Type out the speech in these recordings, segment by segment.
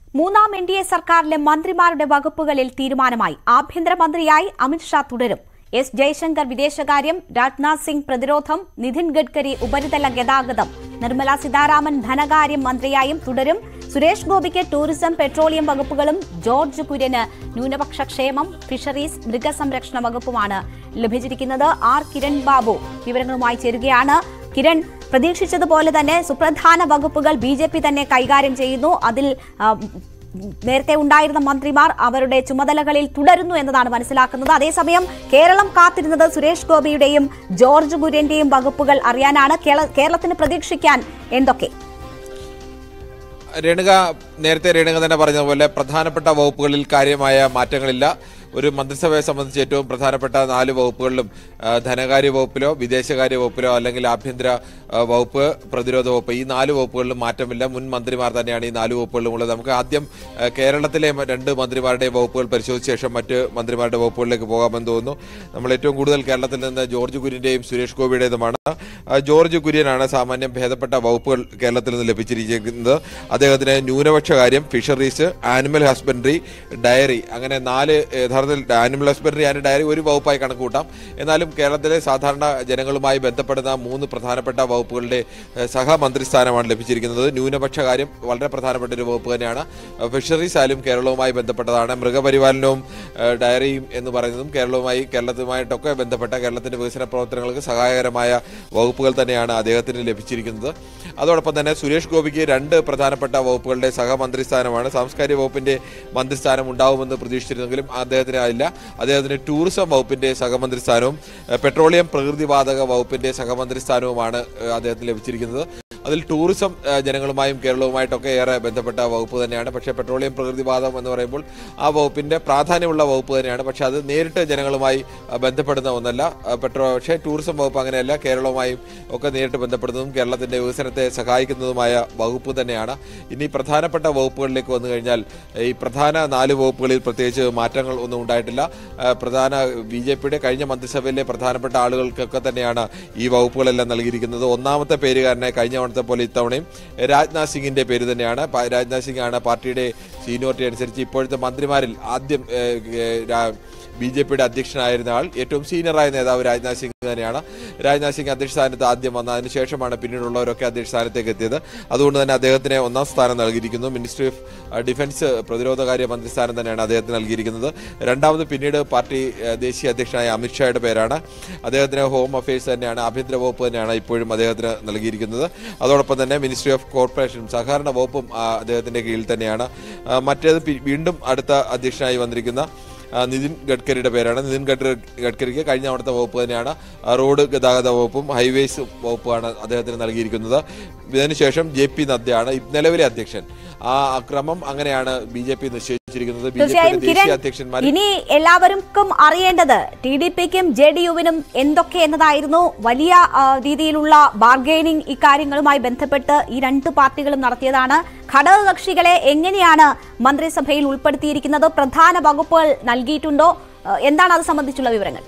മൂന്നാം N D A സർക്കാരിലെ മന്ത്രിമാരുടെ വകുപ്പുകളിൽ തീരുമാനമായി ആഭ്യന്തരമന്ത്രിയായി അമിത്ഷാ തുടരും എസ് ജയശങ്കർ വിദേശകാര്യം രാജ്നാഥ് സിംഗ് പ്രതിരോധം നിതിൻ ഗഡ്കരി ഉപരിതല ഗതാഗതം നിർമ്മല സീതാരാമൻ ധനകാര്യം മന്ത്രിയായും തുടരും സുരേഷ് ഗോപിക്ക് ടൂറിസം പെട്രോളിയം വകുപ്പുകളും ജോർജ് കുര്യന് ന്യൂനപക്ഷ ക്ഷേമം ഫിഷറീസ് മൃഗസംരക്ഷണ വകുപ്പുമാണ് ലഭിച്ചിരിക്കുന്നത് ആർ കിരൺ ബാബു വിവരങ്ങളുമായി ചേരുകയാണ് കിരൺ പ്രതീക്ഷിച്ചതുപോലെ തന്നെ സുപ്രധാന വകുപ്പുകൾ ബി ജെ പി തന്നെ കൈകാര്യം ചെയ്യുന്നു അതിൽ ആ, നേരത്തെ ഉണ്ടായിരുന്ന മന്ത്രിമാർ അവരുടെ ചുമതലകളിൽ തുടരുന്നു എന്നതാണ് മനസ്സിലാക്കുന്നത് അതേസമയം കേരളം കാത്തിരുന്നത് സുരേഷ് ഗോപിയുടെയും ജോർജ് കുര്യന്റെയും വകുപ്പുകൾ അറിയാനാണ് കേരള- കേരളത്തിന് പ്രതീക്ഷിക്കാൻ എന്തൊക്കെ രേണുക നേരത്തെ രേണുക തന്നെ പറഞ്ഞതുപോലെ പ്രധാനപ്പെട്ട വകുപ്പുകളിൽ കാര്യമായ മാറ്റങ്ങളില്ല ഒരു മന്ത്രിസഭയെ സംബന്ധിച്ച് ഏറ്റവും പ്രധാനപ്പെട്ട നാല് വകുപ്പുകളിലും ആ, ധനകാര്യ വകുപ്പിലോ വിദേശകാര്യ വകുപ്പിലോ അല്ലെങ്കിൽ ആഭ്യന്തര ആ, വകുപ്പ് പ്രതിരോധ വകുപ്പ് ഈ നാല് വകുപ്പുകളിലും മാറ്റമില്ല മുൻ മന്ത്രിമാർ തന്നെയാണ് ഈ നാല് വകുപ്പുകളിലും ഉള്ളത് നമുക്ക് ആദ്യം ആ, കേരളത്തിലെ മ- രണ്ട് മന്ത്രിമാരുടെ വകുപ്പുകൾ പരിശോധിച്ച ശേഷം മറ്റ് മന്ത്രിമാരുടെ വകുപ്പുകളിലേക്ക് പോകാമെന്ന് തോന്നുന്നു നമ്മൾ ഏറ്റവും കൂടുതൽ കേരളത്തിൽ നിന്ന് ജോർജ് കുര്യന്റെയും സുരേഷ് ഗോപിയുടേതുമാണ് ആ, ജോർജ് കുര്യനാണ് സാമാന്യം ഭേദപ്പെട്ട വകുപ്പുകൾ കേരളത്തിൽ നിന്ന് ലഭിച്ചിരിക്കുന്നത് അദ്ദേഹത്തിന് ന്യൂനപക്ഷ കാര്യം ഫിഷറീസ് ആനിമൽ ഹസ്ബൻഡറി ഡയറി അങ്ങനെ നാല് ഏ, യഥാർത്ഥത്തിൽ ആനിമൽ ഹസ്ബൻഡറി ആൻഡ് ഡയറി ഒരു വകുപ്പായി കണക്ക് കൂട്ടാം എന്നാലും കേരളത്തിലെ സാധാരണ ജനങ്ങളുമായി ബന്ധപ്പെടുന്ന മൂന്ന് പ്രധാനപ്പെട്ട വകുപ്പുകളുടെ ഏ, സഹമന്ത്രിസ്ഥാനമാണ് ലഭിച്ചിരിക്കുന്നത് ന്യൂനപക്ഷ കാര്യം വളരെ പ്രധാനപ്പെട്ട ഒരു വകുപ്പ് തന്നെയാണ് ആ, ഫിഷറീസ് ആയാലും കേരളവുമായി ബന്ധപ്പെട്ടതാണ് മൃഗപരിപാലനവും ഏ, ഡയറിയും എന്ന് പറയുന്നതും കേരളവുമായി കേരളത്തുമായിട്ടൊക്കെ ബന്ധപ്പെട്ട കേരളത്തിന്റെ വികസന പ്രവർത്തനങ്ങൾക്ക് സഹായകരമായ വകുപ്പുകൾ തന്നെയാണ് അദ്ദേഹത്തിന് ലഭിച്ചിരിക്കുന്നത് അതോടൊപ്പം തന്നെ സുരേഷ് ഗോപിക്ക് രണ്ട് പ്രധാനപ്പെട്ട വകുപ്പുകളുടെ സഹമന്ത്രിസ്ഥാനമാണ് സാംസ്കാരിക വകുപ്പിന്റെ മന്ത്രിസ്ഥാനം ഉണ്ടാവുമെന്ന് പ്രതീക്ഷിച്ചിരുന്നെങ്കിലും അദ്ദേഹത്തിന് അതില്ല അദ്ദേഹത്തിന് ടൂറിസം വകുപ്പിന്റെ സഹമന്ത്രിസ്ഥാനവും ഏഹ്, പെട്രോളിയം പ്രകൃതിവാതക വകുപ്പിന്റെ സഹമന്ത്രിസ്ഥാനവുമാണ് ഏഹ്, അദ്ദേഹത്തിന് ലഭിച്ചിരിക്കുന്നത് അതിൽ ടൂറിസം ഏഹ്, ജനങ്ങളുമായും കേരളവുമായിട്ടൊക്കെ ഏറെ ബന്ധപ്പെട്ട വകുപ്പ് തന്നെയാണ് പക്ഷേ പെട്രോളിയം പ്രകൃതിവാദം എന്ന് പറയുമ്പോൾ ആ വകുപ്പിന്റെ പ്രാധാന്യമുള്ള വകുപ്പ് തന്നെയാണ് പക്ഷെ അത് നേരിട്ട് ജനങ്ങളുമായി അഹ്, ബന്ധപ്പെടുന്ന ഒന്നല്ല അഹ്, പെട്രോ പക്ഷേ ടൂറിസം വകുപ്പ് അങ്ങനെയല്ല കേരളവുമായും ഒക്കെ നേരിട്ട് ബന്ധപ്പെടുന്നതും കേരളത്തിന്റെ വികസനത്തെ സഹായിക്കുന്നതുമായ വകുപ്പ് തന്നെയാണ് ഇനി പ്രധാനപ്പെട്ട വകുപ്പുകളിലേക്ക് വന്നു കഴിഞ്ഞാൽ ഈ പ്രധാന നാല് വകുപ്പുകളിൽ പ്രത്യേകിച്ച് മാറ്റങ്ങൾ ഒന്നും ഉണ്ടായിട്ടില്ല അഹ്, പ്രധാന ബി ജെ പിയുടെ കഴിഞ്ഞ മന്ത്രിസഭയിലെ പ്രധാനപ്പെട്ട ആളുകൾക്കൊക്കെ തന്നെയാണ് ഈ വകുപ്പുകളെല്ലാം നൽകിയിരിക്കുന്നത് ഒന്നാമത്തെ പേരുകാരനെ കഴിഞ്ഞ തവണത്തെ പോലെ ഇത്തവണയും രാജ്നാഥ് സിംഗിന്റെ പേര് തന്നെയാണ് പ- രാജ്നാഥ് സിംഗ് ആണ് പാർട്ടിയുടെ സീനിയോറിറ്റി അനുസരിച്ച് ഇപ്പോഴത്തെ മന്ത്രിമാരിൽ ആദ്യം ബി ജെ പിയുടെ അധ്യക്ഷനായിരുന്ന ആൾ ഏറ്റവും സീനിയറായ നേതാവ് രാജ്നാഥ് സിംഗ് തന്നെയാണ് രാജ്നാഥ് സിംഗ് അധ്യക്ഷ സ്ഥാനത്ത് ആദ്യം വന്ന അതിന് ശേഷമാണ് പിന്നീടുള്ളവരൊക്കെ അധ്യക്ഷ സ്ഥാനത്തേക്ക് എത്തിയത് അതുകൊണ്ട് തന്നെ അദ്ദേഹത്തിന് ഒന്നാം സ്ഥാനം നൽകിയിരിക്കുന്നു മിനിസ്ട്രി ഓഫ് അഹ്, ഡിഫൻസ് പ്രതിരോധകാര്യ മന്ത്രിസ്ഥാനം തന്നെയാണ് അദ്ദേഹത്തിന് നൽകിയിരിക്കുന്നത് രണ്ടാമത് പിന്നീട് പാർട്ടി അഹ്, ദേശീയ അധ്യക്ഷനായ അമിത്ഷായുടെ പേരാണ് അദ്ദേഹത്തിന് ഹോം അഫയേഴ്സ് തന്നെയാണ് ആഭ്യന്തര വകുപ്പ് തന്നെയാണ് ഇപ്പോഴും അദ്ദേഹത്തിന് നൽകിയിരിക്കുന്നത് അതോടൊപ്പം തന്നെ മിനിസ്ട്രി ഓഫ് കോർപ്പറേഷൻ സഹകരണ വകുപ്പും ആ, അദ്ദേഹത്തിന്റെ കീഴിൽ തന്നെയാണ് ആ, മറ്റേത് പി- വീണ്ടും അടുത്ത അധ്യക്ഷനായി വന്നിരിക്കുന്ന ആ, നിതിൻ ഗഡ്കരിയുടെ പേരാണ് നിതിൻ ഗഡ്കരി ഗഡ്കരിക്ക് കഴിഞ്ഞ തവണത്തെ വകുപ്പ് തന്നെയാണ് ആ, റോഡ് ഗതാഗത വകുപ്പും ഹൈവേസ് വകുപ്പുമാണ് അദ്ദേഹത്തിന് നൽകിയിരിക്കുന്നത് ഇതിനുശേഷം ജെ പി നദ്ദയാണ് ഇ- നിലവിലെ അധ്യക്ഷൻ ആ ക്രമം അങ്ങനെയാണ് ബി ജെ പി നിശ്ചയിച്ചിരിക്കുന്നത് ബി ജെ തീർച്ചയായും പിയുടെ കിരൺ ദേശീയ അധ്യക്ഷന്മാർ ഇനി എല്ലാവർക്കും അറിയേണ്ടത് ടി ഡി പിക്കും ജെ ഡി യുവിനും എന്തൊക്കെ എന്നതായിരുന്നു വലിയ ആ, രീതിയിലുള്ള ബാർഗൈനിങ് ഇക്കാര്യങ്ങളുമായി ബന്ധപ്പെട്ട് ഈ രണ്ട് പാർട്ടികളും നടത്തിയതാണ് ഘടകകക്ഷികളെ എങ്ങനെയാണ് മന്ത്രിസഭയിൽ ഉൾപ്പെടുത്തിയിരിക്കുന്നത് പ്രധാന വകുപ്പുകൾ നൽകിയിട്ടുണ്ടോ ആ, എന്താണ് അത് സംബന്ധിച്ചുള്ള വിവരങ്ങൾ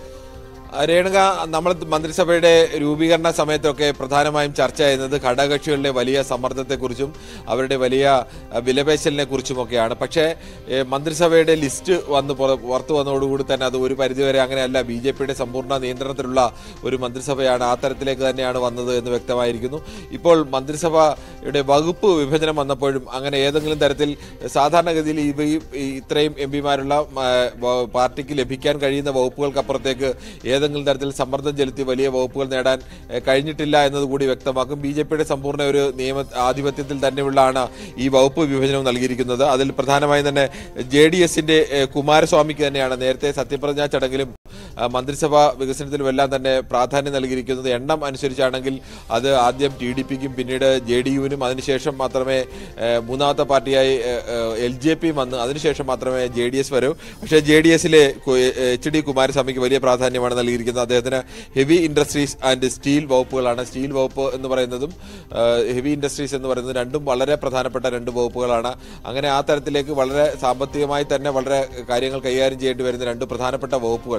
ആ, രേണുക നമ്മൾ മന്ത്രിസഭയുടെ രൂപീകരണ സമയത്തൊക്കെ പ്രധാനമായും ചർച്ച ചെയ്യുന്നത് ഘടകകക്ഷികളുടെ വലിയ സമ്മർദ്ദത്തെക്കുറിച്ചും അവരുടെ വലിയ ആ, വിലപേശലിനെ കുറിച്ചുമൊക്കെയാണ് പക്ഷേ ഏ, മന്ത്രിസഭയുടെ ലിസ്റ്റ് വന്ന് പുറ- പുറത്തു വന്നതോടുകൂടി തന്നെ അത് ഒരു പരിധിവരെ അങ്ങനെയല്ല ബി ജെ പിയുടെ സമ്പൂർണ്ണ നിയന്ത്രണത്തിലുള്ള ഒരു മന്ത്രിസഭയാണ് ആ തരത്തിലേക്ക് തന്നെയാണ് വന്നത് എന്ന് വ്യക്തമായിരിക്കുന്നു ഇപ്പോൾ മന്ത്രിസഭയുടെ വകുപ്പ് വിഭജനം വന്നപ്പോഴും അങ്ങനെ ഏതെങ്കിലും തരത്തിൽ സാധാരണഗതിയിൽ ഈ ഈ- ഈ ഇത്രയും എം പിമാരുള്ള പാർട്ടിക്ക് ലഭിക്കാൻ കഴിയുന്ന വകുപ്പുകൾക്കപ്പുറത്തേക്ക് ഏതെങ്കിലും തരത്തിൽ സമ്മർദ്ദം ചെലുത്തി വലിയ വകുപ്പുകൾ നേടാൻ ഏഹ്, കഴിഞ്ഞിട്ടില്ല എന്നതുകൂടി വ്യക്തമാക്കും ബി ജെ പിയുടെ സമ്പൂർണ്ണ ഒരു നിയമ ആധിപത്യത്തിൽ തന്നെയുള്ളതാണ് ഈ വകുപ്പ് വിഭജനം നൽകിയിരിക്കുന്നത് അതിൽ പ്രധാനമായും തന്നെ ജെ ഡി എസിന്റെ കുമാരസ്വാമിക്ക് തന്നെയാണ് നേരത്തെ സത്യപ്രതിജ്ഞാ ചടങ്ങിലും ആ, മന്ത്രിസഭാ വികസനത്തിലും എല്ലാം തന്നെ പ്രാധാന്യം നൽകിയിരിക്കുന്നത് എണ്ണം അനുസരിച്ചാണെങ്കിൽ അത് ആദ്യം ടി ഡി പിക്കും പിന്നീട് ജെ ഡി യുവിനും അതിനുശേഷം മാത്രമേ ഏഹ്, മൂന്നാമത്തെ പാർട്ടിയായി എൽ ജെ പിയും വന്ന് അതിനുശേഷം മാത്രമേ ജെ ഡി എസ് വരൂ പക്ഷേ ജെ ഡി എസിലെ എച്ച് ഡി കുമാരസ്വാമിക്ക് വലിയ പ്രാധാന്യമാണ് നൽകിയിരിക്കുന്നത് അദ്ദേഹത്തിന് ഹെവി ഇൻഡസ്ട്രീസ് ആൻഡ് സ്റ്റീൽ വകുപ്പുകളാണ് സ്റ്റീൽ വകുപ്പ് എന്ന് പറയുന്നതും ഹെവി ഇൻഡസ്ട്രീസ് എന്ന് പറയുന്നത് രണ്ടും വളരെ പ്രധാനപ്പെട്ട രണ്ട് വകുപ്പുകളാണ് അങ്ങനെ ആ തരത്തിലേക്ക് വളരെ സാമ്പത്തികമായി തന്നെ വളരെ കാര്യങ്ങൾ കൈകാര്യം ചെയ്യേണ്ടി വരുന്ന രണ്ട് പ്രധാനപ്പെട്ട വകുപ്പുകൾ ആ,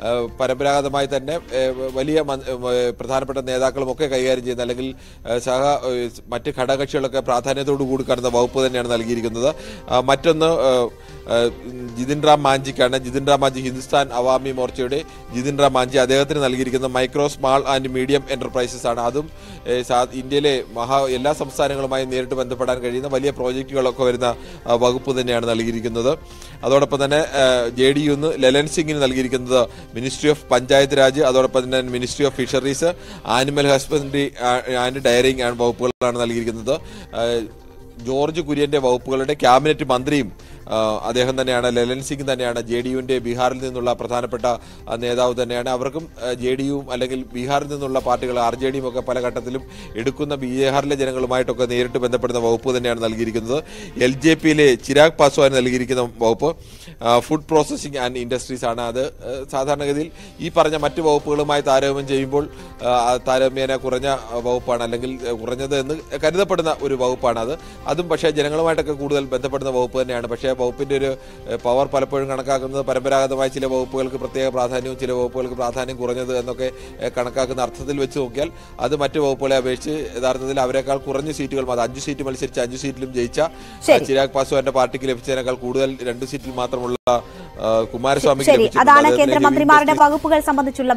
ആ, പരമ്പരാഗതമായി തന്നെ ഏ, വലിയ മൻ- ഏ, പ്രധാനപ്പെട്ട നേതാക്കളും ഒക്കെ കൈകാര്യം ചെയ്യുന്ന അല്ലെങ്കിൽ ഏ, സഹ ഏ, മറ്റ് ഘടകകക്ഷികളൊക്കെ പ്രാധാന്യത്തോടു കൂടി കാണുന്ന വകുപ്പ് തന്നെയാണ് നൽകിയിരിക്കുന്നത് ആ, മറ്റൊന്ന് ഏ, ഏ, ജിതിൻ റാം മാഞ്ചിക്കാണ് ജിതിൻ റാം മാഞ്ചി ഹിന്ദുസ്ഥാൻ അവാമി മോർച്ചയുടെ ജിതിൻ റാം മാഞ്ചി അദ്ദേഹത്തിന് നൽകിയിരിക്കുന്ന micro small and medium enterprises ആണ് അതും ഏ, സാ- ഇന്ത്യയിലെ മഹാ എല്ലാ സംസ്ഥാനങ്ങളുമായി നേരിട്ട് ബന്ധപ്പെടാൻ കഴിയുന്ന വലിയ പ്രോജക്റ്റുകളൊക്കെ വരുന്ന ആ, വകുപ്പ് തന്നെയാണ് നൽകിയിരിക്കുന്നത് അതോടൊപ്പം തന്നെ ജെ ഡി യുന്ന് ലലൻ സിംഗിന് നൽകിയിരിക്കുന്നത് മിനിസ്ട്രി ഓഫ് പഞ്ചായത്ത് രാജ് അതോടൊപ്പം തന്നെ ministry of fisheries animal husbandry and dairying and വകുപ്പുകളാണ് നൽകിയിരിക്കുന്നത് ആ, ജോർജ് കുര്യന്റെ വകുപ്പുകളുടെ ക്യാബിനറ്റ് മന്ത്രിയും ആ, അദ്ദേഹം തന്നെയാണ് ലലൻ സിംഗ് തന്നെയാണ് ജെ ഡി യുവിന്റെ ബീഹാറിൽ നിന്നുള്ള പ്രധാനപ്പെട്ട ആ, നേതാവ് തന്നെയാണ് അവർക്കും ജെ ഡി യുവും അല്ലെങ്കിൽ ബീഹാറിൽ നിന്നുള്ള പാർട്ടികൾ ആർ ജെ ഡിയും ഒക്കെ പല ഘട്ടത്തിലും എടുക്കുന്ന ബീഹാറിലെ ജനങ്ങളുമായിട്ടൊക്കെ നേരിട്ട് ബന്ധപ്പെടുന്ന വകുപ്പ് തന്നെയാണ് നൽകിയിരിക്കുന്നത് എൽ ജെ പിയിലെ ചിരാഗ് പാസ്വാൻ നൽകിയിരിക്കുന്ന വകുപ്പ് ആ, ഫുഡ് പ്രോസസ്സിംഗ് ആൻഡ് ഇൻഡസ്ട്രീസ് ആണ് അത് ആ, സാധാരണഗതിയിൽ ഈ പറഞ്ഞ മറ്റ് വകുപ്പുകളുമായി താരതമ്യം ചെയ്യുമ്പോൾ ആ, ആ താരതമ്യേന കുറഞ്ഞ ആ, വകുപ്പാണ് അല്ലെങ്കിൽ ആ, കുറഞ്ഞത് എന്ന് കരുതപ്പെടുന്ന ഒരു വകുപ്പാണ് അത് അതും പക്ഷേ ജനങ്ങളുമായിട്ടൊക്കെ കൂടുതൽ ബന്ധപ്പെടുന്ന വകുപ്പ് തന്നെയാണ് പക്ഷേ വകുപ്പിന്റെ ഒരു ഏഹ്, പവർ പലപ്പോഴും കണക്കാക്കുന്നത് പരമ്പരാഗതമായ ചില വകുപ്പുകൾക്ക് പ്രത്യേക പ്രാധാന്യവും ചില വകുപ്പുകൾക്ക് പ്രാധാന്യം കുറഞ്ഞത് എന്നൊക്കെ ഏഹ്, കണക്കാക്കുന്ന അർത്ഥത്തിൽ വെച്ച് നോക്കിയാൽ അത് മറ്റു വകുപ്പുകളെ അപേക്ഷിച്ച് യഥാർത്ഥത്തിൽ അവരെക്കാൾ കുറഞ്ഞ സീറ്റുകൾ അത് അഞ്ച് സീറ്റ് മത്സരിച്ച് അഞ്ച് സീറ്റിലും ജയിച്ച ശരി. ചിരാഗ് പാസ്വാന്റെ പാർട്ടിക്ക് ലഭിച്ചതിനേക്കാൾ കൂടുതൽ രണ്ട് സീറ്റിൽ മാത്രമുള്ള ആ, കുമാരസ്വാമിക്ക് ശരി ലഭിച്ചിട്ടുണ്ട്. അതാണ് അദ്ദേഹത്തിന് കേന്ദ്രമന്ത്രിമാരുടെ വകുപ്പുകൾ സംബന്ധിച്ചുള്ള